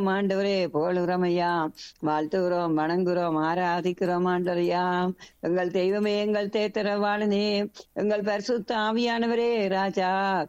துதிக்கிறோம் ஆண்டவரே போலுகிறோம் ஐயா வாழ்த்துகிறோம் வணங்குகிறோம் ஆராதிக்கிறோம் ஆண்டவரையா எங்கள் தெய்வமே எங்கள் தேத்தரவாளனே எங்கள் பரிசுத்த ஆவியானவரே ராஜா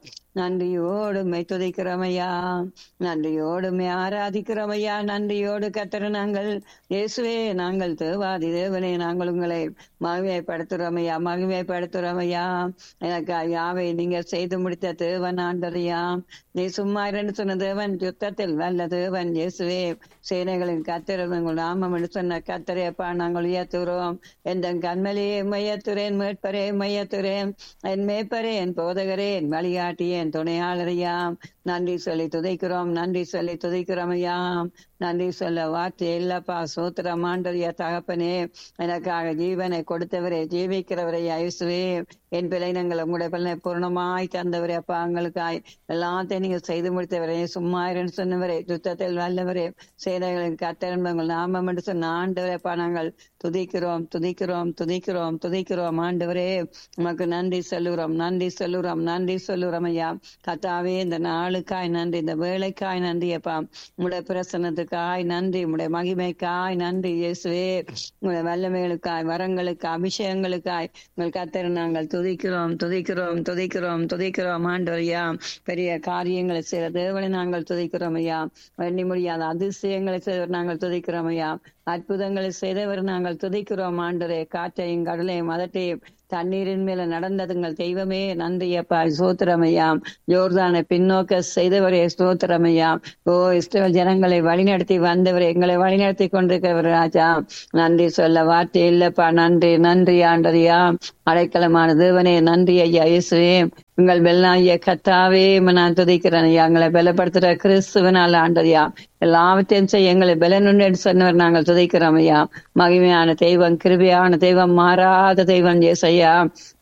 நன்றியோடுமை துதிக்கிறோமையா நன்றியோடுமை ஆராதிக்கிறோமையா நன்றியோடு கத்தர நாங்கள் இயேசுவே நாங்கள் தேவாதி தேவனே நாங்கள் உங்களை மகிமைப்படுத்துறோமையா மகிமைப்படுத்துறோமையா எனக்கு யாவை நீங்க செய்து முடித்த தேவன் ஆண்டரையா நீ சும்மா இரண்டு சொன்ன தேவன் யுத்தத்தில் வல்ல தேவன் இயேசுவே சேனைகளின் கத்திரம் உங்கள் நாமம் என்று சொன்ன கத்தரையப்பா நாங்கள் உயர்த்துகிறோம் எந்த கண்மலையே மையத்துறேன் மேற்பரே மையத்துறேன் என் மேய்ப்பரே என் போதகரே என் வழிகாட்டியே என் துணையாளரையாம் நன்றி சொல்லி துதைக்கிறோம் நன்றி சொல்லி துதைக்கிறோம் ஐயாம் நன்றி சொல்ல வார்த்தை இல்லப்பா சூத்திரம் ஆண்டறிய தகப்பனே எனக்காக ஜீவனை கொடுத்தவரே ஜீவிக்கிறவரே ஐசுவே என் பிள்ளைனங்கள் உங்களுடைய பிள்ளை பூர்ணமாய் தந்தவரே அப்பா எங்களுக்காய் எல்லாத்தையும் நீங்க செய்து முடித்தவரே சும்மா இருன்னு சொன்னவரே யுத்தத்தில் வல்லவரே சேனைகளின் கத்தரன் உங்கள் நாமம் என்று சொன்ன ஆண்டவரேப்பா நாங்கள் துதிக்கிறோம் துதிக்கிறோம் துதிக்கிறோம் துதிக்கிறோம் ஆண்டவரே உமக்கு நன்றி சொல்லுகிறோம் நன்றி சொல்லுகிறோம் நன்றி சொல்லுகிறோம் ஐயா கத்தாவே இந்த நாளுக்காய் நன்றி இந்த வேலைக்காய் நன்றி அப்பா உங்களுடைய பிரசனத்துக்காய் நன்றி உங்களுடைய மகிமைக்காய் நன்றி இயேசுவே உங்களுடைய வல்லமைகளுக்காய் வரங்களுக்காய் அபிஷேகங்களுக்காய் உங்கள் கத்தர் நாங்கள் துதிக்கிறோம் துதிக்கிறோம் துதிக்கிறோம் துதிக்கிறோம் ஆண்டவரையா பெரிய காரியங்களை செய்த தேவனை நாங்கள் துதிக்கிறோம் ஐயா எண்ணி முடியாத அதிசயங்களை செய்தவர் நாங்கள் துதிக்கிறோம் ஐயா அற்புதங்களை செய்தவர் நாங்கள் துதிக்கிறோம் ஆண்டரே காற்றையும் கடலையும் மதட்டையும் தண்ணீரின் மேல நடந்ததுங்கள் தெய்வமே நன்றியப்பா சோத்திரமையாம் ஜோர்தானை பின்னோக்க செய்தவரே ஸ்தோத்திரமையாம் ஓ இஸ்ரேல் ஜனங்களை வழிநடத்தி வந்தவர் எங்களை வழிநடத்தி கொண்டிருக்கிறவர் ராஜா நன்றி சொல்ல வார்த்தை இல்லப்பா நன்றி நன்றி ஆண்டரியா அடைக்கலமான தேவனே நன்றி ஐயா இயேசுவே உங்கள் வெள்ளாய கத்தாவே நான் துதிக்கிறேன் ஐயா எங்களை பலப்படுத்துற கிறிஸ்துவனால ஆண்டரியா எல்லாவற்றையும் செய்ய எங்களை பலனுண்டு சொன்னவர் நாங்கள் துதிக்கிறோம் ஐயா மகிமையான தெய்வம் கிருபியான தெய்வம் மாறாத தெய்வம் ஏசையா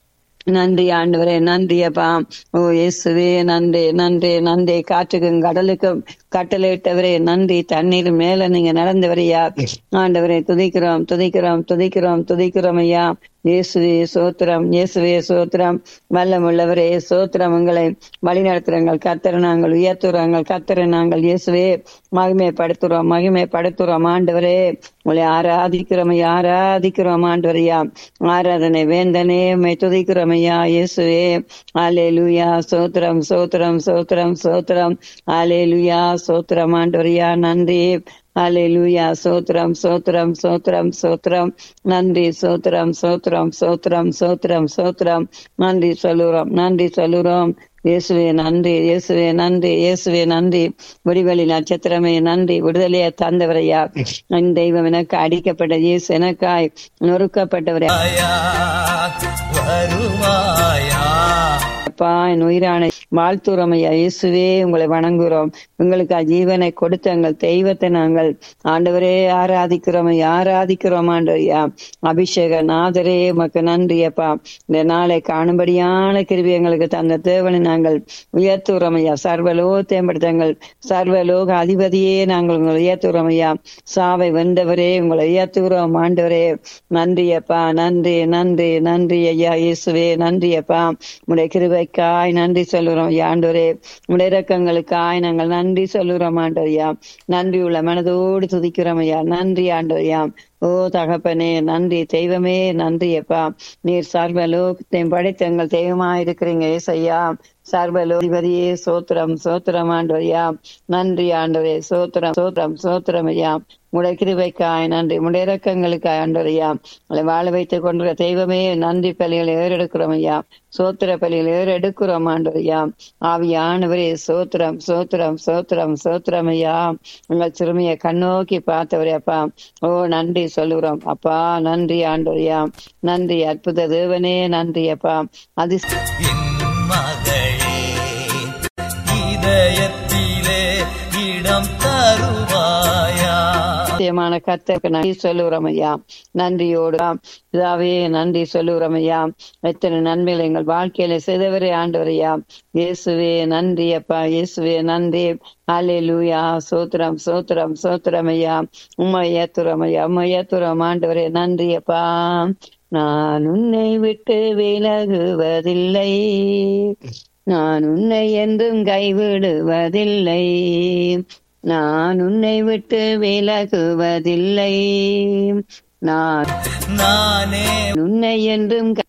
நன்றி ஆண்டவரே நன்றி அப்பா ஓ இயேசுவே நன்றி நன்றி நன்றி காற்றுக்கும் கடலுக்கும் கட்டளையிட்டவரே நன்றி தண்ணீர் மேல நீங்க நடந்தவரையா ஆண்டவரே துதிக்கிறோம் துதிக்கிறோம் துதிக்கிறோம் துதிக்கிறோம் ஐயா இயேசுவே சோத்திரம் இயேசுவே சோத்திரம் வல்லமுள்ளவரே சோத்திரம் உங்களை வழிநடத்துறங்கள் கத்தரை நாங்கள் உயர்த்துறோங்கள் கத்தரை நாங்கள் இயேசுவே மகிமைப்படுத்துறோம் மகிமைப்படுத்துறோம் ஆண்டவரே உங்களை ஆராதிக்கிறோம் ஐயா ஆராதிக்கிறோம் ஆண்டவரையா ஆராதனை வேந்தனே உண்மை துதிக்கிறோம் ஐயா இயேசுவே ஆலே லுயா சோத்திரம் சோத்திரம் சோத்திரம் சோத்திரம் ஆலே லுயா சோத்திரம் ஆண்டவரையா நன்றி அலையிலுயா சோத்திரம் சோத்திரம் சோத்திரம் சோத்திரம் நன்றி சோத்திரம் சோத்திரம் சோத்திரம் சோத்திரம் சோத்திரம் நன்றி சொல்லுறோம் நன்றி சொல்லுறோம் இயேசுவே நன்றி இயேசுவே நன்றி இயேசுவே நன்றி விடிவெளி நட்சத்திரமே நன்றி விடுதலையை தந்தவரையா என் தெய்வம் எனக்கு அடிக்கப்பட்ட இயேசு எனக்காய் நொறுக்கப்பட்டவரே வருவாயா அப்பா என் உயிரான வாழ்த்துறோமையா இயேசுவே உங்களை வணங்குகிறோம் உங்களுக்கு ஜீவனை கொடுத்த எங்கள் தெய்வத்தை நாங்கள் ஆண்டவரே ஆராதிக்கிறோம் ஆராதிக்கிறோம் ஆண்டவரையா அபிஷேக நாதரே உமக்கு நன்றி அப்பா இந்த நாளை காணும்படியான கிருவி எங்களுக்கு தந்த தேவனை நாங்கள் உயர்த்துறோம் ஐயா சர்வலோகத்தையும் சர்வலோக அதிபதியே நாங்கள் உங்களை உயர்த்துறோம் ஐயா சாவை வென்றவரே உங்களை உயர்த்துகிறோம் ஆண்டவரே நன்றி அப்பா நன்றி நன்றி நன்றி ஐயா இயேசுவே நன்றி அப்பா உடைய கிருபைக்காய் நன்றி சொல்லுறோம் ஐயா ஆண்டவரே உடைய இறக்கங்களுக்காய் நாங்கள் நன்றி சொல்லுறோம் ஆண்டவரையா நன்றி உள்ள மனதோடு துதிக்கிறோம் ஐயா நன்றி ஆண்டவரையா ஓ தகப்பனே நன்றி தெய்வமே நன்றி அப்பா நீர் சர்வலோகத்தையும் படைத்த எங்கள் தெய்வமா இருக்கிறீங்க ஏசையா சர்வலோதிபதியே சோத்திரம் சோத்திரம் ஆண்டவரையா நன்றி ஆண்டவரே சோத்திரம் சோத்திரம் சோத்திரம் ஐயா உடைய கிருபைக்காய் நன்றி உடைய இறக்கங்களுக்காய் ஆண்டவரையா உங்களை வாழ வைத்துக் கொண்டிருக்க தெய்வமே நன்றி பலிகளை ஏறெடுக்கிறோம் ஐயா சோத்திர பலிகளை ஏறெடுக்கிறோம் ஆண்டவரையா ஆவியானவரே சோத்திரம் சோத்திரம் சோத்திரம் சோத்திரம் ஐயா உங்கள் சிறுமியை கண்ணோக்கி பார்த்தவரே அப்பா ஓ நன்றி சொல்லுகிறோம் அப்பா நன்றி ஆண்டவரையா நன்றி அற்புத தேவனே நன்றி அப்பா அது என் மகளே இதயத்திலே இடம் தருவாயா நிச்சயமான கத்தருக்கு நன்றி சொல்லுகிறோம் ஐயா நன்றியோடு இதாவே நன்றி சொல்லுகிறோம் ஐயா எத்தனை நன்மைகள் எங்கள் வாழ்க்கையில செய்தவரே ஆண்டவரையா இயேசுவே நன்றி அப்பா இயேசுவே நன்றி அலே லூயா சோத்திரம் சோத்திரம் சோத்திரம் ஐயா உம்மை ஏத்துறோம் ஐயா உம்மை ஏத்துறோம் ஆண்டவரே நன்றி அப்பா நான் உன்னை விட்டு விலகுவதில்லை நான் உன்னை என்றும் கைவிடுவதில்லை நான் உன்னை விட்டு விலகுவதில்லை நான் நானே உன்னை என்றும்